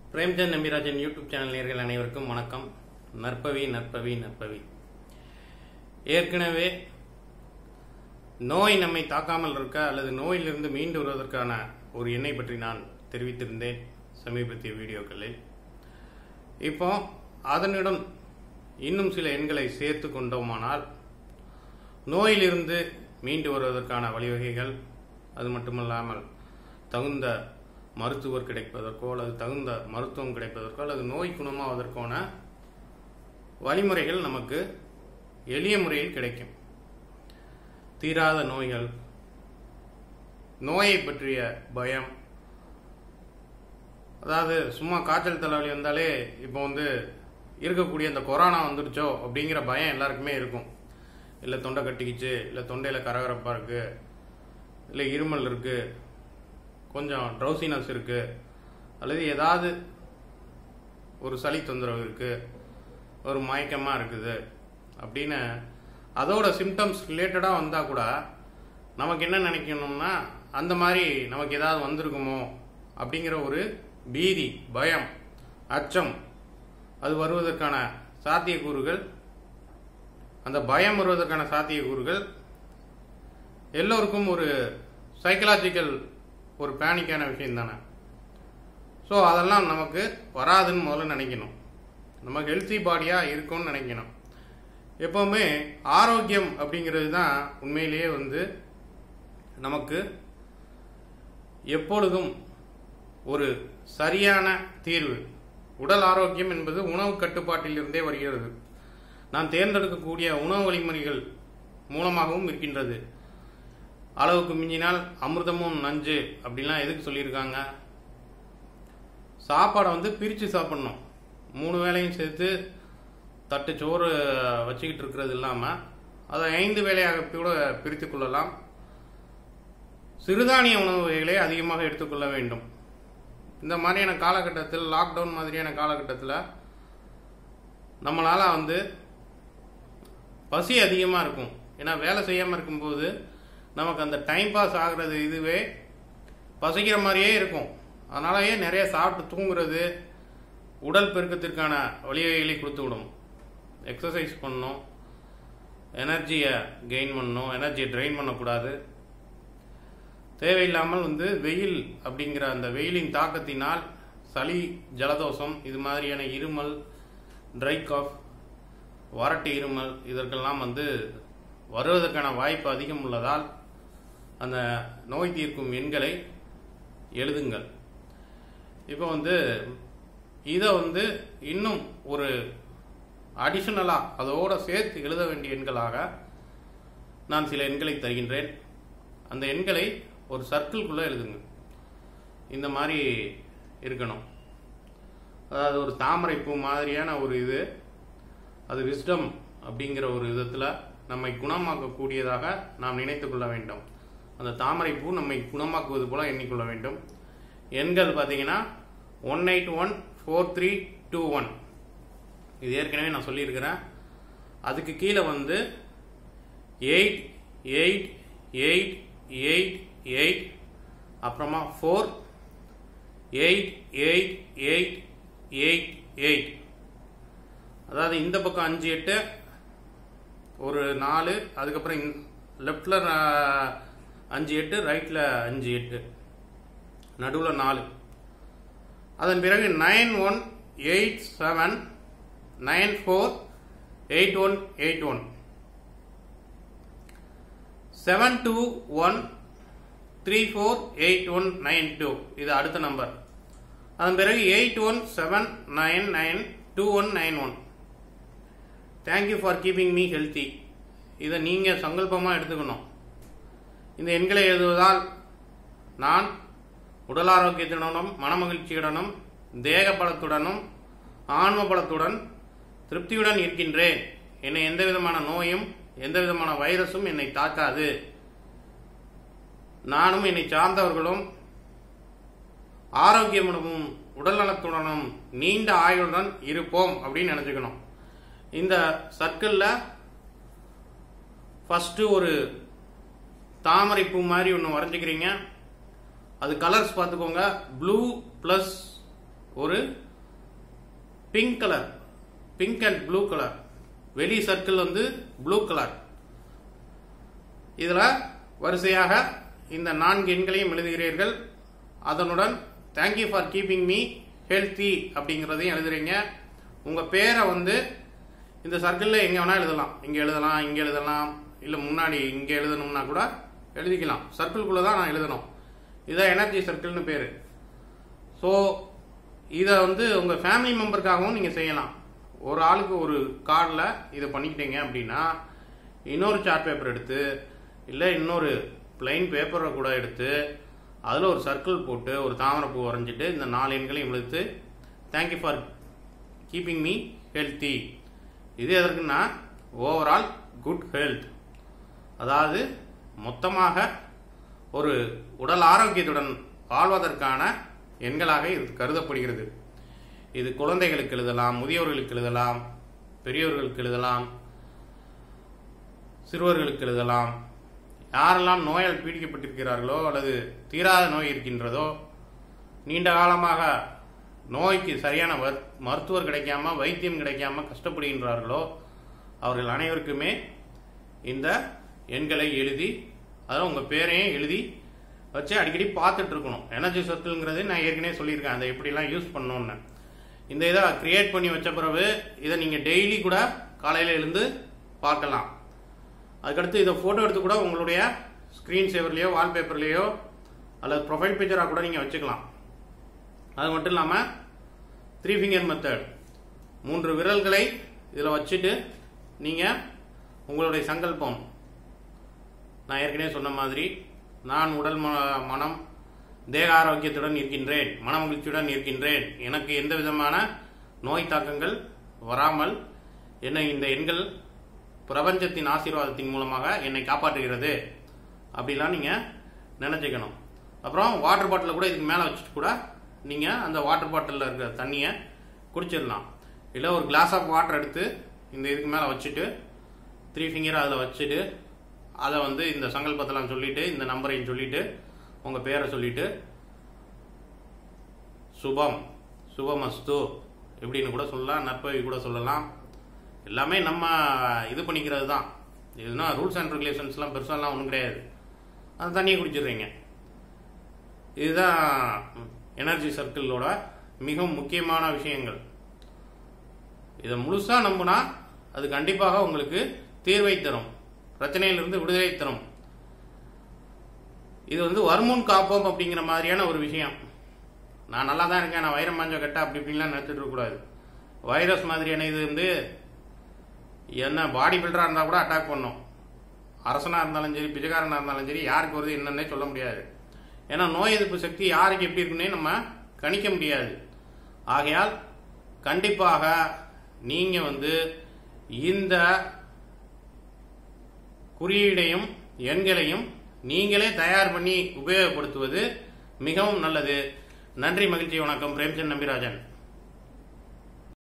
Premchand Nambirajan YouTube channel நேர்கள் அனைவருக்கும் வணக்கம் நற்பவி நற்பவி நற்பவி ஏற்கனவே நோய் நம்மை தாக்காமல் இருக்க அல்லது நோயிலிருந்து மீண்டு வருவதற்கான ஒரு எண்ணெய் பற்றி நான் தெரிவித்திருந்தேன் சமீபத்திய வீடியோக்களில் இப்போ அதனுடன் இன்னும் சில எண்களை சேர்த்து கொண்டோமானால் நோயிலிருந்து மீண்டு வருவதற்கான வழிவகைகள் அது மட்டுமல்லாமல் தகுந்த மருத்துவர் கிடைப்பதற்கோ அல்லது தகுந்த மருத்துவம் கிடைப்பதற்கோ அல்லது நோய் குணமாவதற்கான வழிமுறைகள் நமக்கு எளிய முறையில் கிடைக்கும் தீராத நோய்கள் நோயை பற்றிய பயம் அதாவது சும்மா காய்ச்சல் தலைவலி வந்தாலே இப்போ வந்து இருக்கக்கூடிய இந்த கொரோனா வந்துடுச்சோ அப்படிங்கிற பயம் எல்லாருக்குமே இருக்கும் இல்லை தொண்டை கட்டிக்கிச்சு இல்லை தொண்டையில் கரகரப்பாக இருக்குது இல்லை இருமல் இருக்குது கொஞ்சம் ட்ரௌசினஸ் இருக்குது அல்லது ஏதாவது ஒரு சளி தொந்தரவு இருக்குது ஒரு மயக்கமாக இருக்குது அப்படின்னு அதோட சிம்டம்ஸ் ரிலேட்டடாக வந்தால் கூட நமக்கு என்ன நினைக்கணும்னா அந்த மாதிரி நமக்கு ஏதாவது வந்திருக்குமோ அப்படிங்கிற ஒரு பீதி பயம் அச்சம் அது வருவதற்கான சாத்தியக்கூறுகள் அந்த பயம் வருவதற்கான சாத்தியக்கூறுகள் எல்லோருக்கும் ஒரு சைக்கலாஜிக்கல் ஒரு பேனிக்கான விஷயம் தானே ஸோ அதெல்லாம் நமக்கு வராதுன்னு முதல்ல நினைக்கணும் நம்ம ஹெல்த்தி பாடியாக இருக்கும்னு நினைக்கணும் எப்போவுமே ஆரோக்கியம் அப்படிங்கிறது தான் உண்மையிலேயே வந்து நமக்கு எப்பொழுதும் ஒரு சரியான தீர்வு உடல் ஆரோக்கியம் என்பது உணவு கட்டுப்பாட்டிலிருந்தே வருகிறது நாம் தேர்ந்தெடுக்கக்கூடிய உணவு வழிமுறைகள் மூலமாகவும் இருக்கின்றது அளவுக்கு மிஞ்சினால் அமிர்தமும் நஞ்சு அப்படின்லாம் எதுக்கு சொல்லியிருக்காங்க சாப்பாடை வந்து பிரித்து சாப்பிடணும் மூணு வேளையும் சேர்த்து தட்டு சோறு வச்சுக்கிட்டு இருக்கிறது இல்லாமல் அதை ஐந்து வேளையாக கூட பிரித்து கொள்ளலாம் சிறுதானிய உணவு வகைகளை அதிகமாக எடுத்துக்கொள்ள வேண்டும் இந்த மாதிரியான காலகட்டத்தில் லாக்டவுன் மாதிரியான காலகட்டத்தில் நம்மளால் வந்து பசி அதிகமாக இருக்கும் ஏன்னா வேலை செய்யாமல் இருக்கும்போது நமக்கு அந்த டைம் பாஸ் ஆகுறது இதுவே பசிக்கிற மாதிரியே இருக்கும் அதனாலயே நிறைய சாப்பிட்டு தூங்குறது உடல் பெருக்கத்திற்கான வழிவகைகளை கொடுத்து விடும் எக்ஸசைஸ் பண்ணணும் எனர்ஜியை கெயின் பண்ணணும் எனர்ஜியை ட்ரெயின் பண்ணக்கூடாது தேவையில்லாமல் வந்து வெயில் அப்படிங்கிற அந்த வெயிலின் தாக்கத்தினால் சளி ஜலதோஷம் இது மாதிரியான இருமல் ட்ரை காஃப் வறட்டு இருமல் இதற்கெல்லாம் வந்து வருவதற்கான வாய்ப்பு அதிகம் உள்ளதால் அந்த நோய் தீர்க்கும் எண்களை எழுதுங்கள் இப்போ வந்து இதை வந்து இன்னும் ஒரு அடிஷனலாக அதோட சேர்த்து எழுத வேண்டிய எண்களாக நான் சில எண்களை தருகின்றேன் அந்த எண்களை ஒரு சர்க்கிள்குள்ளே எழுதுங்க இந்த மாதிரி இருக்கணும் அதாவது ஒரு தாமரை பூ மாதிரியான ஒரு இது அது விஸ்டம் அப்படிங்கிற ஒரு விதத்தில் நம்மை குணமாக்கக்கூடியதாக நாம் நினைத்து கொள்ள வேண்டும் அந்த தாமரை பூ நம்மை குணமாக்குவது போல எண்ணிக்கொள்ள வேண்டும் எண்கள் பார்த்தீங்கன்னா one eight one four three two one இது ஏற்கனவே நான் சொல்லியிருக்கிறேன் அதுக்கு கீழே வந்து eight eight eight eight eight அப்புறமா four eight eight eight eight eight அதாவது இந்த பக்கம் அஞ்சு எட்டு ஒரு நாலு அதுக்கப்புறம் லெஃப்டில் அஞ்சு எட்டு ரைட்டில் அஞ்சு எட்டு நடுவில் நாலு அதன் பிறகு nine one eight seven nine four eight one eight one seven two one three four eight one nine two இது அடுத்த நம்பர் அதன் பிறகு eight one seven nine nine two one nine one thank you for keeping me healthy இதை நீங்கள் சங்கல்பமாக எடுத்துக்கணும் இந்த எண்களை எழுதுவதால் நான் உடல் ஆரோக்கியத்துடனும் மனமகிழ்ச்சியுடனும் தேக பலத்துடனும் ஆன்ம பலத்துடன் திருப்தியுடன் இருக்கின்றேன் என்னை எந்த விதமான நோயும் எந்த விதமான வைரஸும் என்னை தாக்காது நானும் என்னை சார்ந்தவர்களும் ஆரோக்கியமுடனும் உடல் நலத்துடனும் நீண்ட ஆயுளுடன் இருப்போம் அப்படின்னு நினச்சிக்கணும் இந்த சர்க்கிளில் ஃபஸ்ட்டு ஒரு தாமரை பூ மாதிரி ஒன்று வரைஞ்சிக்கிறீங்க அது கலர்ஸ் பார்த்துக்கோங்க ப்ளூ ப்ளஸ் ஒரு pink colour pink and blue colour வெளி சர்க்கிள் வந்து ப்ளூ கலர் இதில் வரிசையாக இந்த நான்கு எண்களையும் எழுதுகிறீர்கள் அதனுடன் thank you for keeping me healthy அப்படிங்கிறதையும் எழுதுறீங்க உங்கள் பேரை வந்து இந்த சர்க்கிளில் எங்கே வேணால் எழுதலாம் இங்கே எழுதலாம் இங்கே எழுதலாம் இல்லை முன்னாடி இங்கே எழுதணும்னா கூட எழுதிக்கலாம் சர்க்கிள்குள்ளே தான் நான் எழுதணும் இதான் எனர்ஜி சர்க்கிள்னு பேர் ஸோ இதை வந்து உங்கள் ஃபேமிலி மெம்பருக்காகவும் நீங்கள் செய்யலாம் ஒரு ஆளுக்கு ஒரு கார்டில் இதை பண்ணிக்கிட்டீங்க அப்படின்னா இன்னொரு சார்ட் பேப்பர் எடுத்து இல்லை இன்னொரு பிளைன் பேப்பரை கூட எடுத்து அதில் ஒரு சர்க்கிள் போட்டு ஒரு தாமரைப்பூ வரைஞ்சிட்டு இந்த நாலு எண்களையும் எழுத்து thank you for keeping me healthy இது எதற்குன்னா ஓவரால் குட் ஹெல்த் அதாவது மொத்தமாக ஒரு உடல் ஆரோக்கியத்துடன் வாழ்வதற்கான எண்களாக இது கருதப்படுகிறது இது குழந்தைகளுக்கு எழுதலாம் முதியோர்களுக்கு எழுதலாம் பெரியவர்களுக்கு எழுதலாம் சிறுவர்களுக்கு எழுதலாம் யாரெல்லாம் நோயால் பீடிக்கப்பட்டிருக்கிறார்களோ அல்லது தீராத நோய் இருக்கின்றதோ நீண்ட காலமாக நோய்க்கு சரியான வர்- மருத்துவர் கிடைக்காம வைத்தியம் கிடைக்காம கஷ்டப்படுகின்றார்களோ அவர்கள் அனைவருக்குமே இந்த எண்களை எழுதி அதில் உங்கள் பேரையும் எழுதி வச்சு அடிக்கடி பார்த்துட்டு இருக்கணும் எனர்ஜி சர்க்கிள்ங்கிறது நான் ஏற்கனவே சொல்லியிருக்கேன் அதை எப்படிலாம் யூஸ் பண்ணணும்னு இந்த இதை கிரியேட் பண்ணி வச்ச பிறகு இதை நீங்கள் டெய்லி கூட காலையில் எழுந்து பார்க்கலாம் அதுக்கடுத்து இதை ஃபோட்டோ எடுத்து கூட உங்களுடைய ஸ்க்ரீன் சேவர்லேயோ வால்பேப்பர்லேயோ அல்லது ப்ரொஃபைல் பிக்சராக கூட நீங்கள் வச்சுக்கலாம் அது மட்டும் இல்லாமல் த்ரீ ஃபிங்கர் மெத்தட் மூன்று விரல்களை இதில் வச்சுட்டு நீங்கள் உங்களுடைய சங்கல்பம் நான் ஏற்கனவே சொன்ன மாதிரி நான் உடல் ம- மனம் தேக ஆரோக்கியத்துடன் இருக்கின்றேன் மன மகிழ்ச்சியுடன் இருக்கின்றேன் எனக்கு எந்த விதமான நோய் தாக்கங்கள் வராமல் என்னை இந்த எண்கள் பிரபஞ்சத்தின் ஆசீர்வாதத்தின் மூலமாக என்னை காப்பாற்றுகிறது அப்படிலாம் நீங்கள் நினச்சிக்கணும் அப்புறம் வாட்டர் பாட்டிலை கூட இதுக்கு மேலே வச்சுட்டு கூட நீங்கள் அந்த வாட்டர் பாட்டிலில் இருக்கிற தண்ணியை குடிச்சிடலாம் இல்லை ஒரு கிளாஸ் ஆஃப் வாட்டர் எடுத்து இந்த இதுக்கு மேலே வச்சுட்டு த்ரீ ஃபிங்கர் அதில் வச்சுட்டு அதை வந்து இந்த சங்கல்பத்தெல்லாம் சொல்லிட்டு இந்த நம்பரையும் சொல்லிட்டு உங்கள் பேரை சொல்லிட்டு சுபம் சுபமஸ்து இப்படின்னு கூட சொல்லலாம் நற்பவி கூட சொல்லலாம் எல்லாமே நம்ம இது பண்ணிக்கிறது தான் இதுனா ரூல்ஸ் அண்ட் ரெகுலேஷன்ஸ்லாம் பெருசாலாம் ஒன்றும் கிடையாது அந்த தண்ணியை குடிச்சிடுறீங்க இதுதான் எனர்ஜி சர்க்கிளோட மிகவும் முக்கியமான விஷயங்கள் இதை முழுசாக நம்பினா அது கண்டிப்பாக உங்களுக்கு தீர்வை தரும் பிரச்சனையிலிருந்து விடுதலை தரும் இது வந்து வருமுன் காப்போம் அப்படிங்கிற மாதிரியான ஒரு விஷயம் நான் நல்லா தான் இருக்கேன் நான் வைரம் மாஞ்ச கட்ட அப்படி இப்படின்லாம் நினச்சிட்டு இருக்கக்கூடாது வைரஸ் மாதிரியான இது வந்து என்ன பாடி பில்டராக இருந்தால் கூட அட்டாக் பண்ணும் அரசனாக இருந்தாலும் சரி பிச்சைக்காரனாக இருந்தாலும் சரி யாருக்கு வருது என்னன்னே சொல்ல முடியாது ஏன்னா நோய் எதிர்ப்பு சக்தி யாருக்கு எப்படி இருக்குன்னே நம்ம கணிக்க முடியாது ஆகையால் கண்டிப்பாக நீங்கள் வந்து இந்த குறியீடையும் எண்களையும் நீங்களே தயார் பண்ணி உபயோகப்படுத்துவது மிகவும் நல்லது நன்றி மகிழ்ச்சி வணக்கம் பிரேம்சந்த் நம்பிராஜன்